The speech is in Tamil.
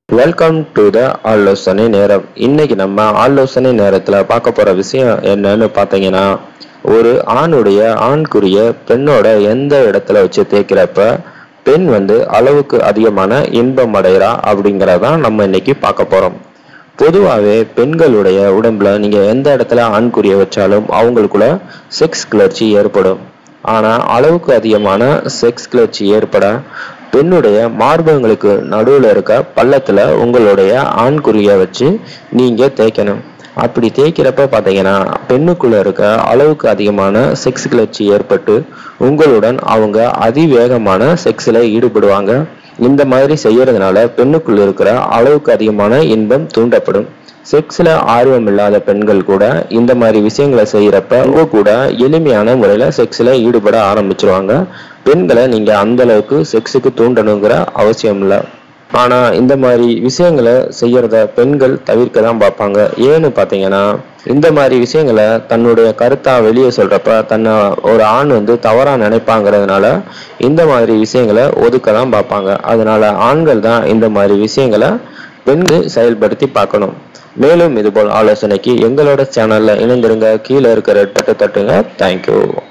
வெல்கம் டு த ஆலோசனை நேரம் இன்னைக்கு நம்ம ஆலோசனை நேரத்துல பார்க்க போற விஷயம் என்னன்னு பார்த்தீங்கன்னா ஒரு ஆணுடைய ஆண்குரிய பெண்ணோட எந்த இடத்துல வச்சு தேய்க்கிறப்ப பெண் வந்து அளவுக்கு அதிகமான இன்பம் அடைகிறா அப்படிங்கிறதான் நம்ம இன்னைக்கு பார்க்க போறோம் பொதுவாகவே பெண்களுடைய உடம்புல நீங்க எந்த இடத்துல ஆண்குறிய வச்சாலும் அவங்களுக்குள்ள செக்ஸ் கிளர்ச்சி ஏற்படும் ஆனா அளவுக்கு அதிகமான செக்ஸ் கிளர்ச்சி ஏற்பட பெண்ணுடைய மார்பகங்களுக்கு நடுவில் இருக்க பள்ளத்துல உங்களுடைய ஆண்குறிய வச்சு நீங்க தேய்க்கணும் அப்படி தேய்க்கிறப்ப பார்த்தீங்கன்னா பெண்ணுக்குள்ள இருக்க அளவுக்கு அதிகமான செக்ஸ் கிளர்ச்சி ஏற்பட்டு உங்களுடன் அவங்க அதிவேகமான செக்ஸில் ஈடுபடுவாங்க இந்த மாதிரி செய்யறதுனால பெண்ணுக்குள்ள இருக்கிற அளவுக்கு அதிகமான இன்பம் தூண்டப்படும் செக்ஸ்ல ஆர்வம் இல்லாத பெண்கள் கூட இந்த மாதிரி விஷயங்களை செய்யறப்ப அவங்க கூட எளிமையான முறையில செக்ஸ்ல ஈடுபட ஆரம்பிச்சிருவாங்க பெண்களை நீங்க அந்த அளவுக்கு செக்ஸுக்கு தூண்டணுங்கிற அவசியம் இல்லை ஆனா இந்த மாதிரி விஷயங்களை செய்யறத பெண்கள் தவிர்க்க தான் பார்ப்பாங்க ஏன்னு பார்த்தீங்கன்னா இந்த மாதிரி விஷயங்களை தன்னுடைய கருத்தா வெளியே சொல்றப்ப தன்னை ஒரு ஆண் வந்து தவறா நினைப்பாங்கிறதுனால இந்த மாதிரி விஷயங்களை ஒதுக்க தான் பார்ப்பாங்க அதனால ஆண்கள் தான் இந்த மாதிரி விஷயங்களை பெண்கள் செயல்படுத்தி பார்க்கணும் மேலும் இதுபோல் ஆலோசனைக்கு எங்களோட சேனல்ல இணைந்திருங்க கீழே இருக்கிற தட்டு தட்டுங்க தேங்க்யூ